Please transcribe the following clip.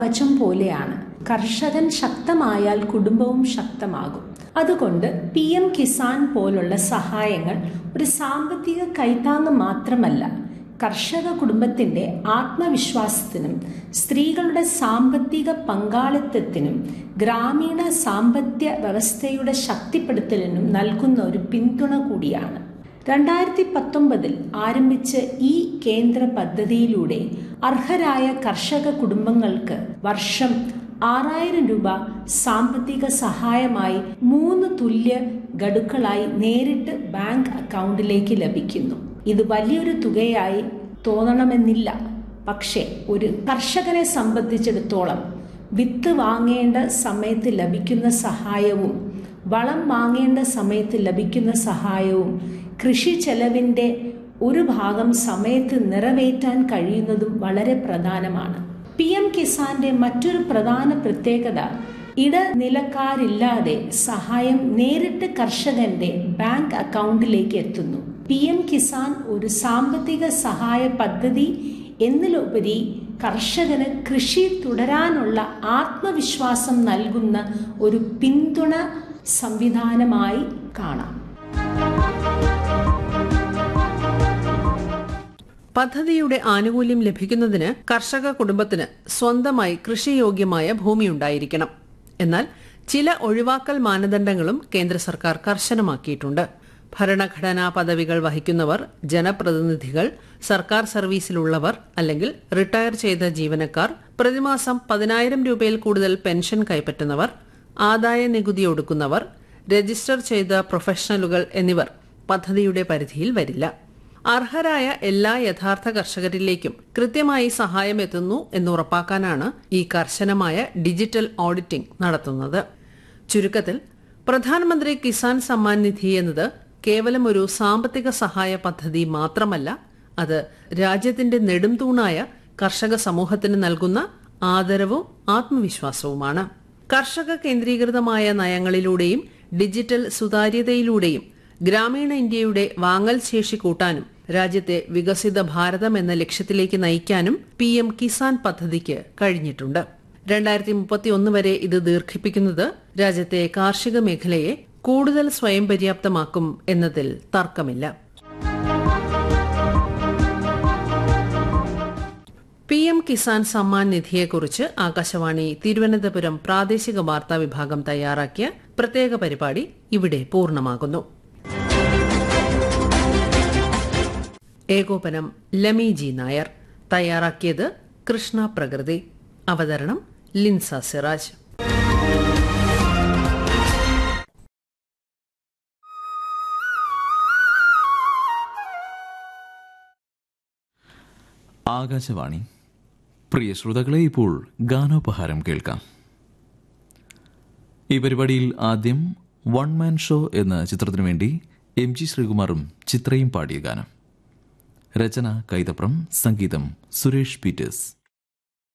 വചം പോലെയാണ് കർഷകൻ ശക്തമായാൽ കുടുംബവും ശക്തമാകും അതുകൊണ്ട് പി എം കിസാൻ പോലുള്ള സഹായങ്ങൾ ഒരു സാമ്പത്തിക കൈത്താങ്ങ് മാത്രമല്ല കർഷക കുടുംബത്തിന്റെ ആത്മവിശ്വാസത്തിനും സ്ത്രീകളുടെ സാമ്പത്തിക പങ്കാളിത്തത്തിനും ഗ്രാമീണ സാമ്പത്യ വ്യവസ്ഥയുടെ ശക്തിപ്പെടുത്തലിനും നൽകുന്ന ഒരു പിന്തുണ കൂടിയാണ് രണ്ടായിരത്തി പത്തൊമ്പതിൽ ആരംഭിച്ച ഈ കേന്ദ്ര പദ്ധതിയിലൂടെ അർഹരായ കർഷക കുടുംബങ്ങൾക്ക് വർഷം ആറായിരം രൂപ സാമ്പത്തിക സഹായമായി മൂന്ന് തുല്യ ഗഡുക്കളായി നേരിട്ട് ബാങ്ക് അക്കൗണ്ടിലേക്ക് ലഭിക്കുന്നു ഇത് വലിയൊരു തുകയായി തോന്നണമെന്നില്ല പക്ഷേ ഒരു കർഷകനെ സംബന്ധിച്ചിടത്തോളം വിത്ത് വാങ്ങേണ്ട സമയത്ത് ലഭിക്കുന്ന സഹായവും വളം വാങ്ങേണ്ട സമയത്ത് ലഭിക്കുന്ന സഹായവും കൃഷി ചെലവിൻ്റെ ഒരു ഭാഗം സമയത്ത് നിറവേറ്റാൻ കഴിയുന്നതും വളരെ പ്രധാനമാണ് പി എം കിസാന്റെ മറ്റൊരു പ്രധാന പ്രത്യേകത ഇടനിലക്കാരില്ലാതെ സഹായം നേരിട്ട് കർഷകന്റെ ബാങ്ക് അക്കൗണ്ടിലേക്ക് എത്തുന്നു പി എം കിസാൻ ഒരു സാമ്പത്തിക സഹായ പദ്ധതി എന്നിലുപരി കർഷകന് കൃഷി തുടരാനുള്ള ആത്മവിശ്വാസം നൽകുന്ന ഒരു പിന്തുണ സംവിധാനമായി കാണാം പദ്ധതിയുടെ ആനുകൂല്യം ലഭിക്കുന്നതിന് കർഷക കുടുംബത്തിന് സ്വന്തമായി കൃഷിയോഗ്യമായ ഭൂമിയുണ്ടായിരിക്കണം എന്നാൽ ചില ഒഴിവാക്കൽ മാനദണ്ഡങ്ങളും കേന്ദ്ര സർക്കാർ കർശനമാക്കിയിട്ടുണ്ട് ഭരണഘടനാ പദവികൾ വഹിക്കുന്നവർ ജനപ്രതിനിധികൾ സർക്കാർ സർവീസിലുള്ളവർ അല്ലെങ്കിൽ റിട്ടയർ ചെയ്ത ജീവനക്കാർ പ്രതിമാസം പതിനായിരം രൂപയിൽ കൂടുതൽ പെൻഷൻ കൈപ്പറ്റുന്നവർ ആദായ നികുതി ഒടുക്കുന്നവർ രജിസ്റ്റർ ചെയ്ത പ്രൊഫഷണലുകൾ എന്നിവർ പദ്ധതിയുടെ പരിധിയിൽ വരില്ല അർഹരായ എല്ലാ യഥാർത്ഥ കർഷകരിലേക്കും കൃത്യമായി സഹായം എത്തുന്നു എന്ന് ഉറപ്പാക്കാനാണ് ഈ കർശനമായ ഡിജിറ്റൽ ഓഡിറ്റിംഗ് നടത്തുന്നത് ചുരുക്കത്തിൽ പ്രധാനമന്ത്രി കിസാൻ സമ്മാൻ നിധി എന്നത് കേവലം ഒരു സാമ്പത്തിക സഹായ പദ്ധതി മാത്രമല്ല അത് രാജ്യത്തിന്റെ നെടുംതൂണായ കർഷക സമൂഹത്തിന് നൽകുന്ന ആദരവും ആത്മവിശ്വാസവുമാണ് കർഷക കേന്ദ്രീകൃതമായ നയങ്ങളിലൂടെയും ഡിജിറ്റൽ സുതാര്യതയിലൂടെയും ഗ്രാമീണ ഇന്ത്യയുടെ വാങ്ങൽ ശേഷി കൂട്ടാനും രാജ്യത്തെ വികസിത ഭാരതം എന്ന ലക്ഷ്യത്തിലേക്ക് നയിക്കാനും പി എം കിസാൻ പദ്ധതിക്ക് കഴിഞ്ഞിട്ടുണ്ട് രണ്ടായിരത്തി മുപ്പത്തിയൊന്ന് വരെ ഇത് ദീർഘിപ്പിക്കുന്നത് രാജ്യത്തെ കാർഷിക മേഖലയെ കൂടുതൽ സ്വയം പര്യാപ്തമാക്കും എന്നതിൽ തർക്കമില്ല പി എം കിസാൻ സമ്മാൻ നിധിയെക്കുറിച്ച് ആകാശവാണി തിരുവനന്തപുരം പ്രാദേശിക വാർത്താ വിഭാഗം തയ്യാറാക്കിയ പ്രത്യേക പരിപാടി ഇവിടെ പൂർണ്ണമാകുന്നു ഏകോപനം ലമി ജി നായർ തയ്യാറാക്കിയത് കൃഷ്ണ പ്രകൃതി അവതരണം ലിൻസ സിറാജ് ആകാശവാണി പ്രിയ ശ്രോതാക്കളെ ഇപ്പോൾ ഗാനോപഹാരം കേൾക്കാം ഈ പരിപാടിയിൽ ആദ്യം വൺ മാൻ ഷോ എന്ന ചിത്രത്തിനു വേണ്ടി എം ജി ശ്രീകുമാറും ചിത്രയും പാടിയ ഗാനം രചന കൈതപ്രം സംഗീതം സുരേഷ് പീറ്റേഴ്സ്